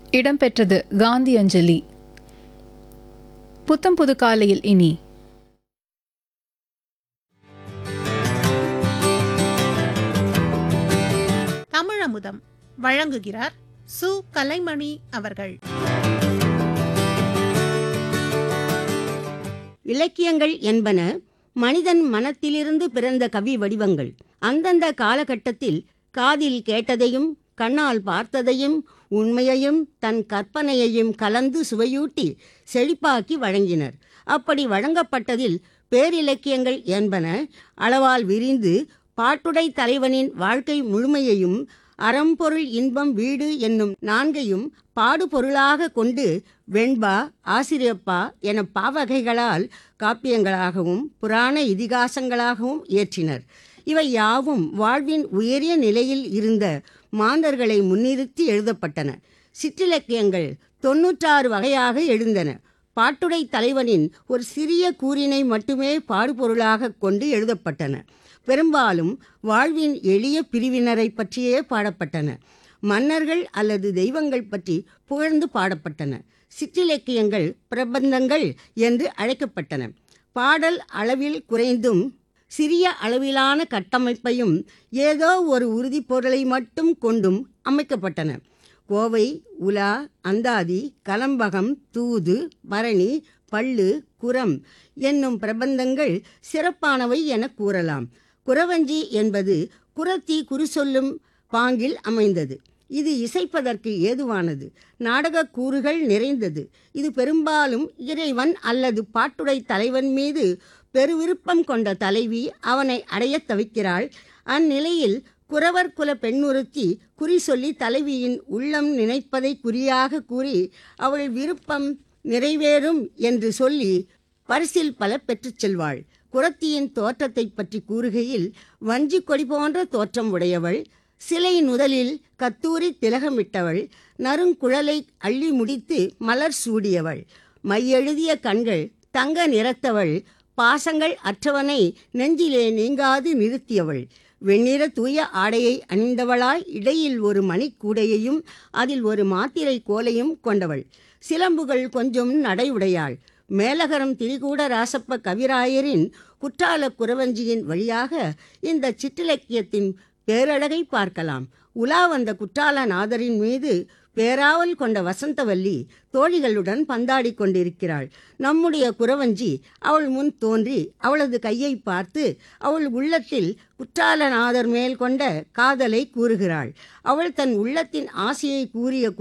இடம்பெற்றது காந்தி அஞ்சலி புத்தம் புது காலையில் இனி தமிழமுதம் வழங்குகிறார் சு கலைமணி அவர்கள் இலக்கியங்கள் என்பன மனிதன் மனத்திலிருந்து பிறந்த கவி வடிவங்கள் அந்தந்த காலகட்டத்தில் காதில் கேட்டதையும் கண்ணால் பார்த்ததையும் உண்மையையும் தன் கற்பனையையும் கலந்து சுவையூட்டி செழிப்பாக்கி வழங்கினர் அப்படி வழங்கப்பட்டதில் பேரிலக்கியங்கள் என்பன அளவால் விரிந்து பாட்டுடை தலைவனின் வாழ்க்கை முழுமையையும் அறம்பொருள் இன்பம் வீடு என்னும் நான்கையும் பாடுபொருளாக கொண்டு வெண்பா ஆசிரியப்பா என பாவகைகளால் காப்பியங்களாகவும் புராண இதிகாசங்களாகவும் இயற்றினர் இவை யாவும் வாழ்வின் உயரிய நிலையில் இருந்த மாந்தர்களை முன்னிறுத்தி எழுதப்பட்டன சிற்றிலக்கியங்கள் தொன்னூற்றாறு வகையாக எழுந்தன பாட்டுடை தலைவனின் ஒரு சிறிய கூறினை மட்டுமே பாடுபொருளாக கொண்டு எழுதப்பட்டன பெரும்பாலும் வாழ்வின் எளிய பிரிவினரை பற்றியே பாடப்பட்டன மன்னர்கள் அல்லது தெய்வங்கள் பற்றி புகழ்ந்து பாடப்பட்டன சிற்றிலக்கியங்கள் பிரபந்தங்கள் என்று அழைக்கப்பட்டன பாடல் அளவில் குறைந்தும் சிறிய அளவிலான கட்டமைப்பையும் ஏதோ ஒரு உறுதிப்பொருளை மட்டும் கொண்டும் அமைக்கப்பட்டன கோவை உலா அந்தாதி கலம்பகம் தூது பரணி பள்ளு குரம் என்னும் பிரபந்தங்கள் சிறப்பானவை என கூறலாம் குறவஞ்சி என்பது குரத்தி குறிசொல்லும் பாங்கில் அமைந்தது இது இசைப்பதற்கு ஏதுவானது நாடகக் கூறுகள் நிறைந்தது இது பெரும்பாலும் இறைவன் அல்லது பாட்டுடை தலைவன் மீது பெருவிருப்பம் கொண்ட தலைவி அவனை அடையத் தவிக்கிறாள் அந்நிலையில் குறவர் குல பெண்ணுறுத்தி குறி சொல்லி தலைவியின் உள்ளம் நினைப்பதை குறியாக கூறி அவள் விருப்பம் நிறைவேறும் என்று சொல்லி பரிசில் பல பெற்றுச் செல்வாள் குரத்தியின் தோற்றத்தை பற்றி கூறுகையில் வஞ்சி கொடி போன்ற தோற்றம் உடையவள் சிலை நுதலில் கத்தூரி திலகமிட்டவள் நறுங்குழலை அள்ளி முடித்து மலர் சூடியவள் மையெழுதிய கண்கள் தங்க நிறத்தவள் பாசங்கள் அற்றவனை நெஞ்சிலே நீங்காது நிறுத்தியவள் வெண்ணிற தூய ஆடையை அணிந்தவளாய் இடையில் ஒரு மணிக்கூடையையும் அதில் ஒரு மாத்திரை கோலையும் கொண்டவள் சிலம்புகள் கொஞ்சம் நடையுடையாள் மேலகரம் திரிகூட ராசப்ப கவிராயரின் குற்றால குறவஞ்சியின் வழியாக இந்த சிற்றிலக்கியத்தின் பேரழகை பார்க்கலாம் உலா வந்த குற்றாலநாதரின் மீது பேராவல் கொண்ட வசந்தவல்லி தோழிகளுடன் பந்தாடி கொண்டிருக்கிறாள் நம்முடைய குறவஞ்சி அவள் முன் தோன்றி அவளது கையை பார்த்து அவள் உள்ளத்தில் குற்றாலநாதர் மேல் கொண்ட காதலை கூறுகிறாள் அவள் தன் உள்ளத்தின் ஆசையை கூறிய